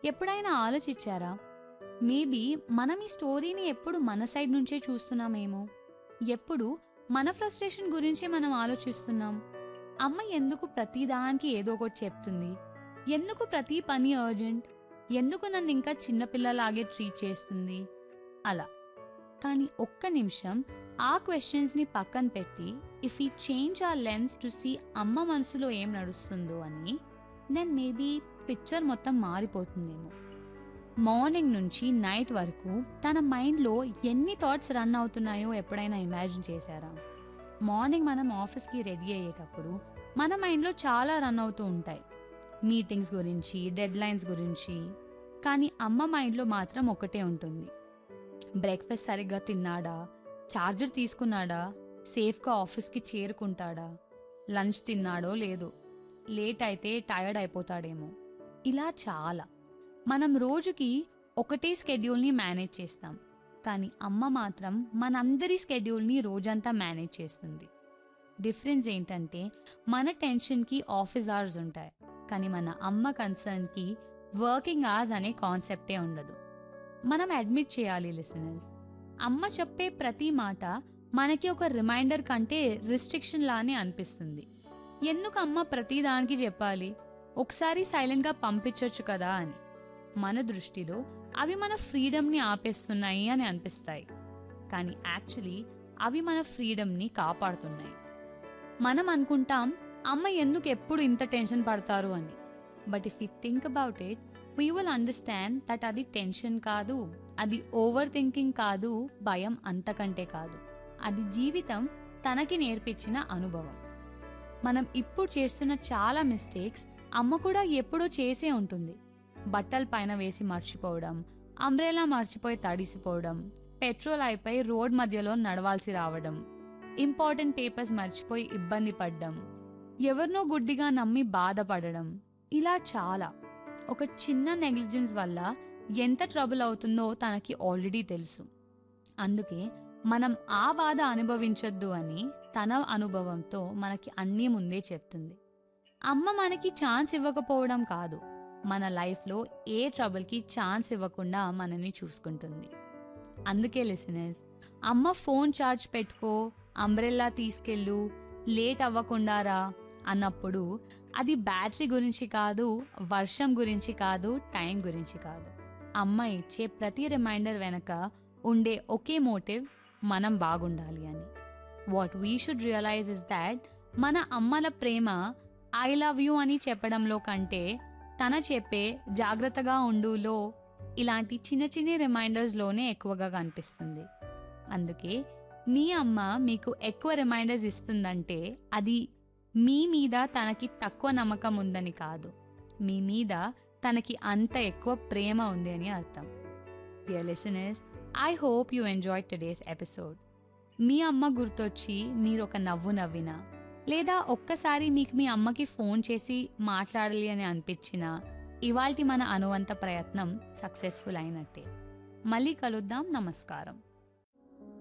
ఎప్పుడైనా ఆలోచించారా మేబీ మనం ఈ స్టోరీని ఎప్పుడు మన సైడ్ నుంచే చూస్తున్నామేమో ఎప్పుడు మన ఫ్రస్ట్రేషన్ గురించే మనం ఆలోచిస్తున్నాం అమ్మ ఎందుకు ప్రతిదానికి ఏదో ఒకటి చెప్తుంది ఎందుకు ప్రతి పని అర్జెంట్ ఎందుకు నన్ను ఇంకా చిన్నపిల్లలాగే ట్రీట్ చేస్తుంది అలా కానీ ఒక్క నిమిషం ఆ క్వశ్చన్స్ని పక్కన పెట్టి ఇఫ్ ఈ చేంజ్ ఆ లెన్స్ టు సీ అమ్మ మనసులో ఏం నడుస్తుందో అని దెన్ మేబీ పిక్చర్ మొత్తం మారిపోతుందేమో మార్నింగ్ నుంచి నైట్ వరకు తన మైండ్లో ఎన్ని థాట్స్ రన్ అవుతున్నాయో ఎప్పుడైనా ఇమాజిన్ చేశారా మార్నింగ్ మనం ఆఫీస్కి రెడీ అయ్యేటప్పుడు మన మైండ్లో చాలా రన్ అవుతూ ఉంటాయి మీటింగ్స్ గురించి డెడ్ లైన్స్ గురించి కానీ అమ్మ మైండ్లో మాత్రం ఒకటే ఉంటుంది బ్రేక్ఫాస్ట్ సరిగ్గా తిన్నాడా చార్జర్ తీసుకున్నాడా సేఫ్గా ఆఫీస్కి చేరుకుంటాడా లంచ్ తిన్నాడో లేదో లేట్ అయితే టైర్డ్ అయిపోతాడేమో ఇలా చాలా మనం రోజుకి ఒకటే స్కెడ్యూల్ని మేనేజ్ చేస్తాం కానీ అమ్మ మాత్రం మనందరి స్కెడ్యూల్ని రోజంతా మేనేజ్ చేస్తుంది డిఫరెన్స్ ఏంటంటే మన టెన్షన్కి ఆఫీస్ అవర్స్ ఉంటాయి కానీ మన అమ్మ కన్సర్న్కి వర్కింగ్ అవర్స్ అనే కాన్సెప్టే ఉండదు మనం అడ్మిట్ చేయాలి లిసనర్స్ అమ్మ చెప్పే ప్రతి మాట మనకి ఒక రిమైండర్ కంటే రిస్ట్రిక్షన్ లానే అనిపిస్తుంది ఎందుకు అమ్మ ప్రతి దానికి చెప్పాలి ఒకసారి సైలెంట్గా పంపించవచ్చు కదా అని మన దృష్టిలో అవి మన ఫ్రీడమ్ని ఆపేస్తున్నాయి అని అనిపిస్తాయి కానీ యాక్చువల్లీ అవి మన ఫ్రీడమ్ని కాపాడుతున్నాయి మనం అనుకుంటాం అమ్మ ఎందుకు ఎప్పుడు ఇంత టెన్షన్ పడతారు అని but if you think about it we will understand that అది టెన్షన్ కాదు అది ఓవర్ థింకింగ్ కాదు భయం అంతకంటే కాదు అది జీవితం తనకి నేర్పించిన అనుభవం మనం ఇప్పుడు చేస్తున్న చాలా మిస్టేక్స్ అమ్మ కూడా ఎప్పుడో చేసే ఉంటుంది బట్టల పైన వేసి మర్చిపోవడం అంబ్రెలా మర్చిపోయి తడిసిపోవడం పెట్రోల్ అయిపోయి రోడ్ మధ్యలో నడవాల్సి రావడం ఇంపార్టెంట్ పేపర్స్ మర్చిపోయి ఇబ్బంది పడ్డం ఎవరినో గుడ్డిగా నమ్మి బాధపడడం ఇలా చాలా ఒక చిన్న నెగ్లిజెన్స్ వల్ల ఎంత ట్రబుల్ అవుతుందో తనకి ఆల్రెడీ తెలుసు అందుకే మనం ఆ బాధ అనుభవించొద్దు అని తన అనుభవంతో మనకి అన్నీ ముందే చెప్తుంది అమ్మ మనకి ఛాన్స్ ఇవ్వకపోవడం కాదు మన లైఫ్లో ఏ ట్రబుల్కి ఛాన్స్ ఇవ్వకుండా మనల్ని చూసుకుంటుంది అందుకే లిసనర్స్ అమ్మ ఫోన్ ఛార్జ్ పెట్టుకో అంబ్రెల్లా తీసుకెళ్ళు లేట్ అవ్వకుండా రా అన్నప్పుడు అది బ్యాటరీ గురించి కాదు వర్షం గురించి కాదు టైం గురించి కాదు అమ్మ ఇచ్చే ప్రతి రిమైండర్ వెనక ఉండే ఒకే మోటివ్ మనం బాగుండాలి అని what we should realise is that మన అమ్మల ప్రేమ ఐ లవ్ యూ అని చెప్పడంలో కంటే తన చెప్పే జాగ్రత్తగా ఉండులో ఇలాంటి చిన్న చిన్న రిమైండర్స్లోనే ఎక్కువగా కనిపిస్తుంది అందుకే మీ అమ్మ మీకు ఎక్కువ రిమైండర్స్ ఇస్తుందంటే అది మీ మీద తనకి తక్కువ నమ్మకం ఉందని కాదు మీ మీద తనకి అంత ఎక్కువ ప్రేమ ఉంది అని అర్థం dear listeners I hope you enjoy today's episode మీ అమ్మ గుర్తొచ్చి మీరు ఒక నవ్వు నవ్వినా లేదా ఒక్కసారి మీకు మీ అమ్మకి ఫోన్ చేసి మాట్లాడాలి అని అనిపించినా ఇవాల్టి మన అనువంత ప్రయత్నం సక్సెస్ఫుల్ అయినట్టే మళ్ళీ కలుద్దాం నమస్కారం